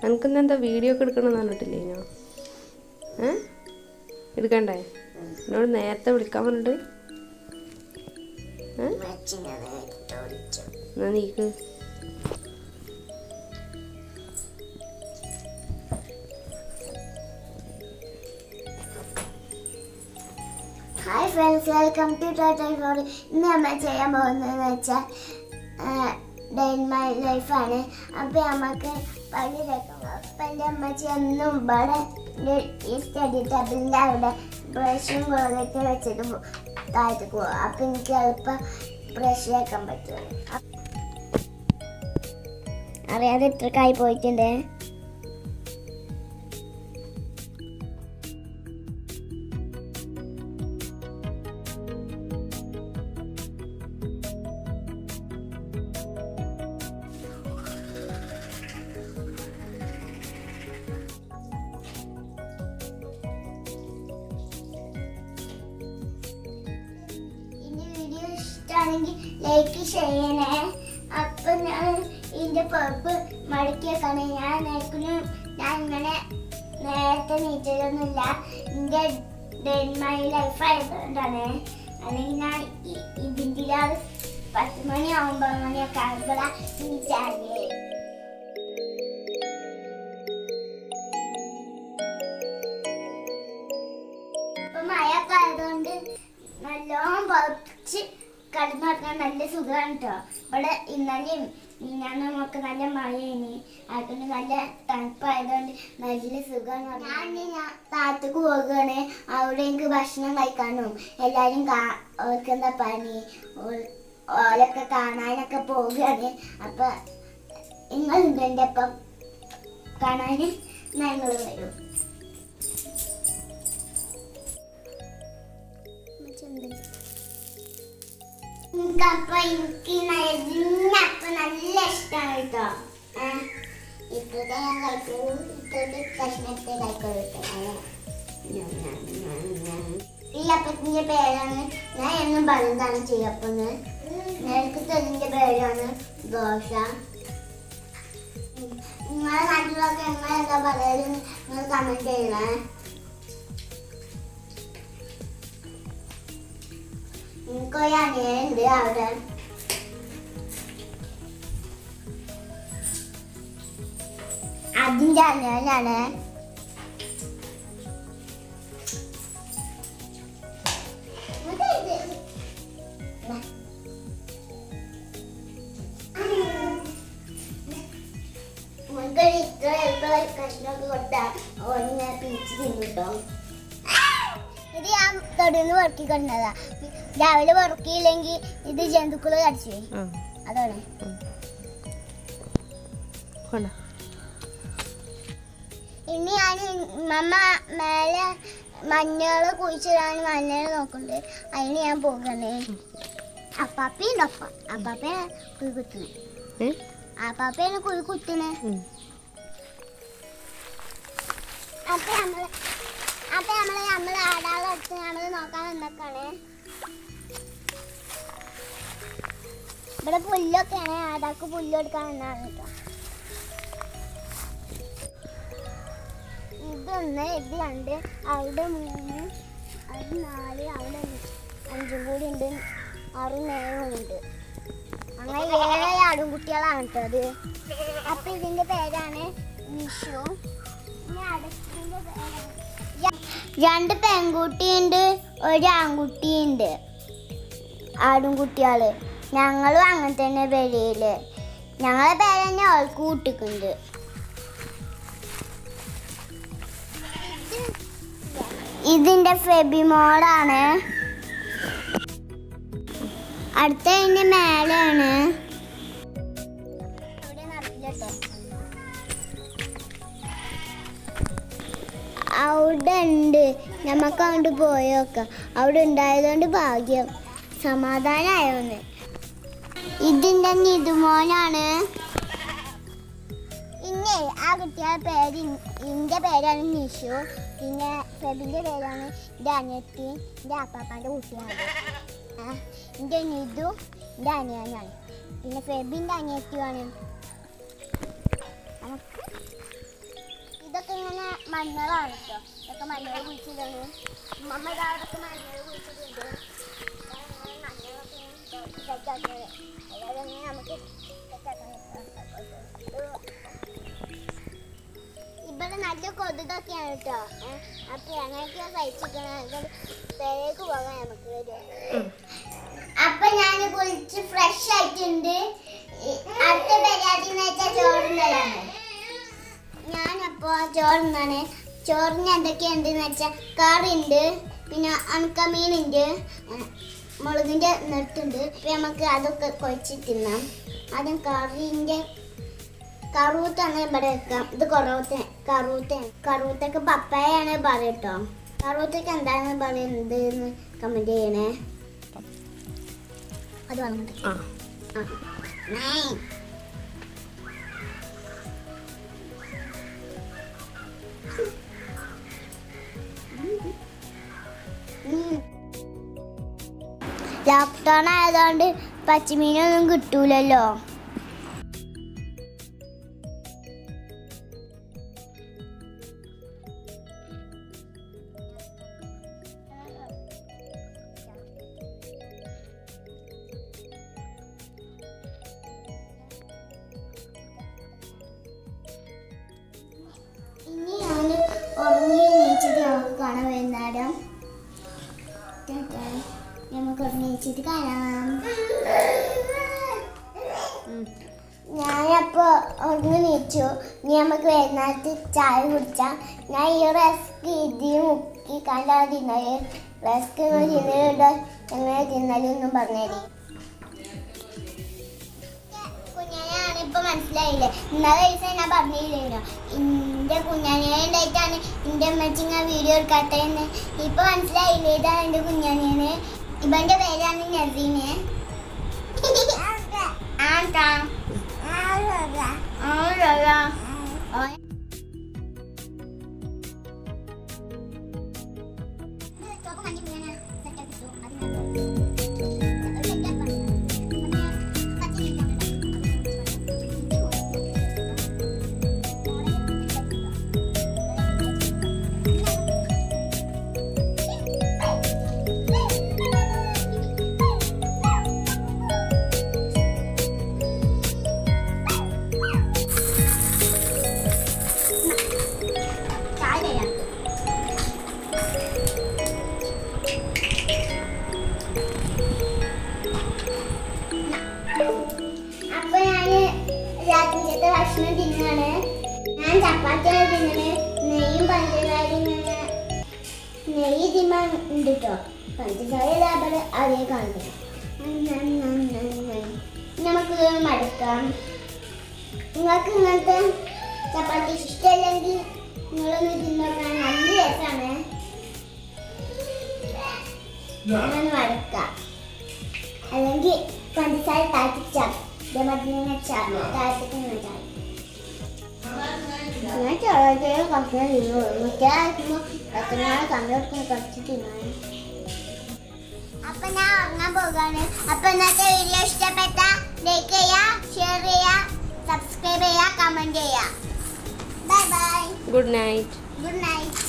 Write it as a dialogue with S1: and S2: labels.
S1: എനിക്കിന്ന് എന്താ വീഡിയോ ഒക്കെ എടുക്കണമെന്ന് പറഞ്ഞിട്ടില്ലേ ഞാൻ ഏ എടുക്കണ്ടേ എന്നോട് നേരത്തെ വിളിക്കാൻ പറഞ്ഞിട്ട് ഏ എന്നാ നീക്ക്
S2: hi friends welcome to total four ഇന്ന് നമ്മൾ ചെയ്യാൻ പോകുന്നതെന്ന് വെച്ചാൽ ഡേ ഇൻ മൈ ലൈഫാണ് അപ്പോൾ നമുക്ക് പണി വെക്കാം അപ്പം എൻ്റെ അമ്മച്ചി എന്നും ഇവിടെ ഈ- ഈ സ്റ്റഡി ടേബിളിൻ്റെ അവിടെ ബ്രഷും കോലൊക്കെ വെച്ചിട്ട് പോ- താഴത്തേക്ക് പോകും അപ്പം എനിക്ക് എളുപ്പം ബ്രഷ് വെക്കാൻ പറ്റും അറിയാതെ ഇത്ര കായി പോയിട്ടുണ്ട് ഇനി വീഡിയോ ഇഷ്ടമാണെങ്കിൽ ലൈക്ക് ചെയ്യണേ അപ്പൊ ഞാൻ ഇതിന്റെ പഴുപ്പ് മടക്കി വെക്കാണ് ഞാൻ നേരത്തിനും ഞാൻ ഇങ്ങനെ നേരത്തെ നീച്ചതൊന്നുമില്ല എന്റെ മൈ ലൈഫ് ആയതുകൊണ്ടാണ് അല്ലെങ്കിൽ ഞാൻ ഇ- ഇതിന്റെ ആ പത്ത് മണി ഒമ്പത് മണിയൊക്കെ ആകുമ്പോഴാണ് നീച്ചാല് ഇപ്പൊ മഴയൊക്കെ ആയതുകൊണ്ട് നല്ലോണം പറിച്ച് കിടന്നുറങ്ങാൻ നല്ല സുഖമാണ് കേട്ടോ ഇവിടെ ഇന്നലെയും ഞാൻ നമുക്ക് നല്ല മഴയാണ് അതുകൊണ്ട് നല്ല തണുപ്പായതുകൊണ്ട് നല്ല സുഖമാണ് ഞാൻ ഇനി ഞാൻ താഴത്തേക്ക് പോവുകയാണ് അവിടെ എനിക്ക് ഭക്ഷണം കഴിക്കാനും എല്ലാവരും കാ ഓർക്ക് എന്താ പണി ഓൾ- ഓലൊക്കെ കാണാനൊക്കെ പോവുകയാണ് അപ്പൊ നിങ്ങളുണ്ട് എൻ്റെ ഒപ്പം കാണാൻ ഞങ്ങൾ വരും എനിക്കപ്പൊ എനിക്ക് ഇതിനപ്പൊ നല്ല ഇഷ്ടമാണ് കേട്ടോ ഇപ്പോഴത്തെ ഞാൻ കഴിക്കുള്ളൂ ഇപ്പോഴത്തെ കഷ്ണത്തെ കഴിക്കുള്ളൂ കേട്ടോ ഈ അപ്പത്തിന്റെ പേരാണ് ഞാൻ എന്നും പറയുന്നതാണ് ചെയ്യപ്പന്ന് നേരത്തെ തെളിന്റെ പേരാണ് ദോശ നിങ്ങളെ നാട്ടിലൊക്കെ നിങ്ങൾ എന്താ പറയല് നിങ്ങൾ കമന്റ് ചെയ്യണേ എനിക്കൊരു അനിയനുണ്ട് അവിടെ അതിന്റെ അനിയനാണ് മുൻകഴി ഇത്ര എളുപ്പ കഷ്ണമൊക്കെ കൊടുത്താൽ ഓനിങ്ങനെ പിടിച്ച് തിന്നിട്ടോ ഇത് ഞാൻ തൊടുന്ന് വർക്കി കൊണ്ടതാ രാവിലെ വർക്കിയില്ലെങ്കിൽ ഇത് ജന്തുക്കള് കടിച്ചു പോയി
S1: ആ
S2: അതാണ്
S1: കൊണ്ട
S2: ഇനി ഞാൻ മമ്മ മേലെ മഞ്ഞള് കുഴിച്ചിടാൻ മഞ്ഞള് നോക്കുന്നുണ്ട് അതിന് ഞാൻ പോകണേ അപ്പാപ്പയുണ്ട് അപ്പ അപ്പാപ്പനെ കുഴി കുത്തുന്നേ
S1: ഏ
S2: അപ്പാപ്പനെ കുഴി കുത്തുന്നേ
S1: ഉം.
S2: അപ്പൊ നമ്മള് അപ്പൊ നമ്മള് നമ്മള് ആടാളെ അടുത്ത് നമ്മള് നോക്കാൻ നിന്നൊക്കെയാണ് ഇവിടെ പുല്ലൊക്കെയാണ് ആടാക്ക് പുല്ല് കൊടുക്കാൻ നിന്നാണ് കേട്ടോ ഇതൊന്ന് ഇത് രണ്ട് അവിടെ മൂന്ന് അത് നാല് അവിടെ അഞ്ച്. അഞ്ചും കൂടി ഉണ്ട് ആറും നേരം ഉണ്ട് അങ്ങനെ ഏഴ് ആടും കുട്ടികളാണ് കേട്ടോ അത് അപ്പൊ ഇതിന്റെ പേരാണ് വിഷു ഇനി അടുത്തതിന്റെ പേരാണ് ര- രണ്ട് പെൺകുട്ടിയുണ്ട് ഒരു ആൺകുട്ടിയുണ്ട് ആടും കുട്ടികള് ഞങ്ങളും അങ്ങനെ തന്നെ പേരയില് ഞങ്ങളെ പേര് തന്നെ അവൾക്ക് കൂട്ടിക്കുണ്ട് ഇതിന്റെ ഫെബിമോളാണ് അടുത്ത ഇതിന്റെ മേലാണ് അവിടെ ഉണ്ട് നമുക്ക് അങ്ങോട്ട് പോയോക്കാം അവിടെ ഉണ്ടായതുകൊണ്ട് ഭാഗ്യം സമാധാനമായോന്ന് ഇതിന്റെ നിതുമോനാണ് ഇന്നെ ആ കുട്ടിയുടെ പേര് ഇൻ- ഇന്റെ പേരാണ് നിഷു പിന്നെ ഫെബിന്റെ പേരാണ് എൻ്റെ അനിയത്തി എൻ്റെ അപ്പാപ്പാൻ്റെ കുട്ടിയാണ് ആ, എൻ്റെ നിതു എൻ്റെ അനിയനാണ് പിന്നെ ഫെബിൻ്റെ അനിയത്തിയാണ് നമുക്ക് മഞ്ഞളാണ് കേട്ടോ ഇതൊക്കെ മഞ്ഞൾ കുഴിച്ചിട്ടാണ് ഉമ്മമ്മ ഇതാടൊക്കെ മഞ്ഞൾ കുഴിച്ചിട്ടുണ്ട് അല്ലാതെ നമുക്ക് ഇവിടെ നല്ല കൊതുകൊക്കെയാണ് കേട്ടോ അപ്പൊ ഞങ്ങൾക്ക് കഴിച്ചിരിക്കണ പേരേക്ക് പോകാൻ നമുക്ക് വരും
S1: ഉം.
S2: അപ്പൊ ഞാൻ കുളിച്ച് ഫ്രഷ് ആയിട്ടുണ്ട് ഈ അടുത്ത പരിപാടി എന്ന് വെച്ചാൽ ചോറുണ്ടല്ലാണ് ഞാനപ്പോ ചോറുന്നാണ് ചോറിന് എന്തൊക്കെയുണ്ടെന്ന് വെച്ചാൽ കറിയുണ്ട് പിന്നെ ഉണക്കമീനുണ്ട് ഉം, മുളകിന്റെ നെട്ടുണ്ട് അപ്പൊ നമുക്ക് അതൊക്കെ കുഴച്ച് തിന്നാം ആദ്യം കറിന്റെ കറൂത്താണ് ഇവിടെ വെക്കാം ഇത് കുറവത്തെ കറൂത്തയാണ് കറൂത്തൊക്കെ പപ്പായാണ് പറയട്ടോ കറൂത്തൊക്കെ എന്താണ് പറയുന്നത് എന്ന് കമന്റ് ചെയ്യണേ അത് വേണം
S1: ആ
S2: ലോക്ക്ഡൗൺ ആയതുകൊണ്ട് പച്ചമീനൊന്നും കിട്ടൂലല്ലോ ഇനി ഞാൻ ഉറങ്ങി നീച്ചിട്ട് നമുക്ക് കാണാൻ വൈകുന്നേരം ടാറ്റാ. നമുക്ക് ഉറങ്ങി നീച്ചിട്ട് കാണാം ഞാനപ്പോ ഉറങ്ങി നീച്ചു ഇനി നമുക്ക് വൈകുന്നേരത്ത് ചായ കുടിച്ചാൽ ഞാൻ ഈ റസ്ക് ഇതിൽ മുക്കി കണ്ടാ തിന്നത് റസ്ക് തിന്നലുണ്ടോ എങ്ങനെ തിന്നലെന്നും പറഞ്ഞേരി കുഞ്ഞാനാണ് ഇപ്പൊ മനസ്സിലായില്ലേ ഇന്നലെ ദിവസം ഞാൻ പറഞ്ഞില്ലേനോ എന്റെ കുഞ്ഞാനെ ഉണ്ടായിട്ടാണ് എന്റെ അമ്മച്ചിങ്ങ വീഡിയോ എടുക്കാത്തതെന്ന് ഇപ്പൊ മനസ്സിലായില്ലേ ഇതാണ് എന്റെ കുഞ്ഞാനെ ഇവന്റെ പേരാണ് നസീന് ആട്ടാ ആടാ ചായ അപ്പൊ ഞാന് രാത്രിയിലത്തെ ഭക്ഷണം തിന്നാണ് ഞാൻ ചപ്പാത്തിയാണ് തിന്നണ് നെയ്യും പഞ്ചസാരയും ഇങ്ങനെ നെയ്യ് തിന്നാൻ ഉണ്ട് കേട്ടോ പഞ്ചസാര ലാഭം അതേ കാണിക്കണം നമുക്ക് മടുക്കാം നിങ്ങൾക്ക് ഇങ്ങനത്തെ ചപ്പാത്തി ഇഷ്ടമല്ലെങ്കിൽ നിങ്ങളൊന്ന് തിന്നോക്കാൻ നല്ല രസമാണ് ഞാൻ മടുക്കാം അല്ലെങ്കിൽ പഞ്ചസാര താഴ്ത്തിച്ചാൽ ഇതേമാതിരി താഴ്ത്തിട്ട് വെച്ചാൽ ഞാൻ ചെറുതായിട്ട് കുറച്ച് തിന്നുള്ളൂ മുറ്റാകുമ്പോൾ എത്ര സമയം എടുക്കുന്ന കുറച്ച് തിന്നാണ് അപ്പൊ ഞാൻ ഉറങ്ങാൻ പോകാണ് അപ്പൊ ഇന്നത്തെ വീഡിയോ ഇഷ്ടപ്പെട്ട ലൈക്ക് ചെയ്യാ ഷെയർ ചെയ്യാ സബ്സ്ക്രൈബ് ചെയ്യാ കമന്റ് ചെയ്യാ bye bye
S1: good night
S2: good night